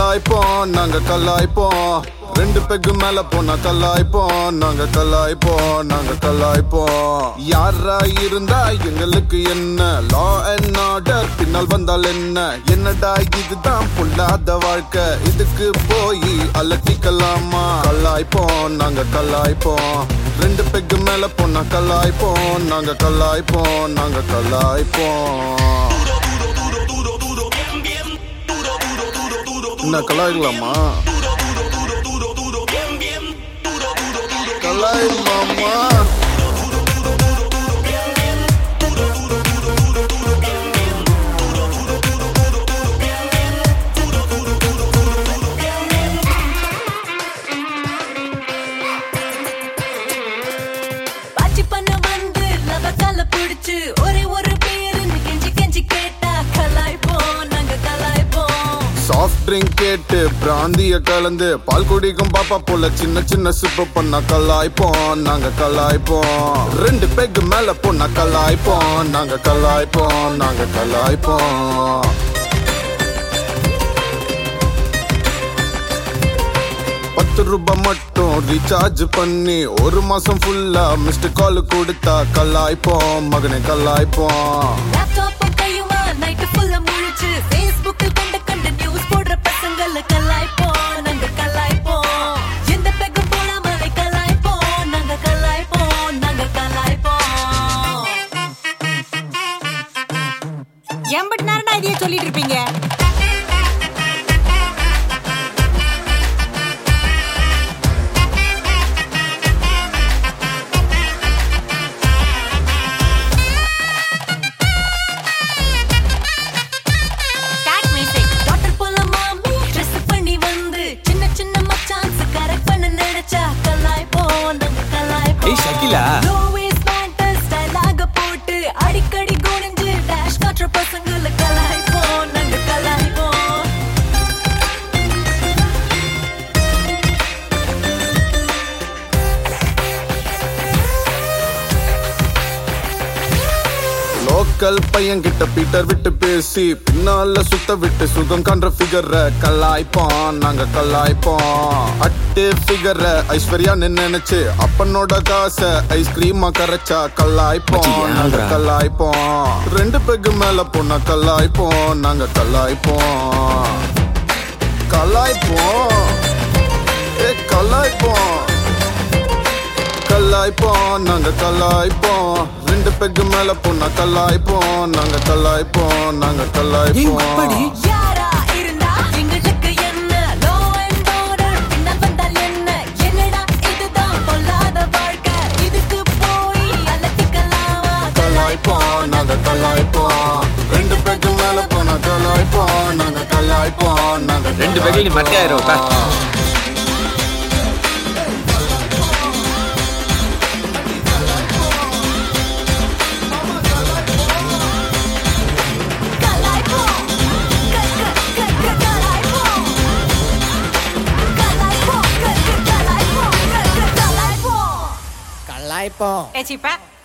கலாய்ப்போம் நாங்க கலாய்ப்போம் ரெண்டு பெக்கு மேல போனா கலாய்ப்போம் நாங்க கலாய்ப்போம் நாங்க கலாய்ப்போம் யாரா இருந்தா எங்களுக்கு என்ன லா அண்ட் ஆர்டர் பின்னால் வந்தால் என்ன என்னடா இதுதான் பொல்லாத வாழ்க்கை இதுக்கு போய் அலட்டிக்கலாமா கலாய்ப்போம் நாங்க கலாய்ப்போம் ரெண்டு பெக்கு மேல போனா கலாய்ப்போம் நாங்க கலாய்ப்போம் நாங்க கலாய்ப்போம் என்ன கலாய்க்கலாமா கலாய்மாமா பாச்சி பண்ண வந்து லவக்கால புடிச்சு ஒரே ஒரு பேருன்னு கெஞ்சி கெஞ்சி கேட்டா கலாய்ப்போம் நாங்க கலாய்ப்போம் சாஃப்ட் ட்ரிங்க் கேட்டு பிராந்திய கலந்து பால் குடிக்கும் பாப்பா போல சின்ன சின்ன சிப்பு பண்ண கலாய்ப்போம் நாங்க கலாய்ப்போம் ரெண்டு பெக் மேல பொண்ண கலாய்ப்போம் நாங்க கலாய்ப்போம் நாங்க கலாய்ப்போம் பத்து ரூபாய் மட்டும் ரீசார்ஜ் பண்ணி ஒரு மாசம் ஃபுல்லா மிஸ்டு கால் கொடுத்தா கலாய்ப்போம் மகனை கலாய்ப்போம் லேப்டாப் கையுமா நைட்டு ஃபுல்லா முழிச்சு ஃபேஸ்புக்கில் கண்ட கண்ட நியூஸ் போடுற பசங்கள கலாய்ப்போம் நாங்க கலாய்ப்போம் எந்த பெக்கும் போடாமலே கலாய்ப்போம் நாங்க கலாய்ப்போம் நாங்க கலாய்ப்போம் எம்பட்டு நேரம்டா இதையே சொல்லிட்டு இருப்பீங்க Start music. டாக்டர் போல மாமி ட்ரெஸ் பண்ணி வந்து சின்ன சின்ன மச்சான்ஸ் கரெக்ட் பண்ண நினைச்சா கலாய்ப்போம் நாங்க கலாய்ப்போம் ஏய், ஷகிலா. லோ வேஸ்ட் பேண்ட் ஸ்டைலாக போட்டு அடிக்கடி குனிஞ்சு டேஷ் காட்டுற பசங்கள கலாய்ப்போம் நாங்க கலாய்ப்போம் லோக்கல் பையன் கிட்ட பீட்டர் விட்டு பேசி பின்னால சுத்த விட்டு சுகம் காண்ற ஃபிகர கலாய்ப்போம் நாங்க கலாய்ப்போம் அட்டு ஃபிகர ஐஸ்வர்யா நினைச்சு அப்பனோட காசை ஐஸ்கிரீமா கரைச்சா கலாய்ப்போம் மச்சி, நாங்க ஏன்டா? கலாய்ப்போம் ரெண்டு பெக்கு மேல போனா கலாய்ப்போம் நாங்க கலாய்ப்போம் கலாய்ப்போம் ஏ கலாய்ப்போம் கலாய்ப்போம் நாங்க கலாய்ப்போம் ரெண்டு பெக்கு மேல போனா கலாய்ப்போம் நாங்க கலாய்ப்போம் நாங்க கலாய்ப்போம் யாரா இருந்தா எங்களுக்கு என்ன லோ அண்ட் ஆர்டர் பின்னால் வந்தால் என்ன என்னடா இதுதான் பொல்லாத வாழ்க்கை இதுக்கு போய் அலட்டிக்கலாமா கலாய்ப்போம் நாங்க கலாய்ப்போம் ரெண்டு பெக்கு மேல போனா கலாய்ப்போம் நாங்க கலாய்ப்போம் நாங்க ரெண்டு பேக்கையும் நீ மட்டையாயிரும், பா. கலாய்ப்போம் க- க- க- க- கலாய்ப்போம் கலாய்ப்போம் க- க- கலாய்ப்போம் க- க- கலாய்ப்போம் ஏச்சிப்பா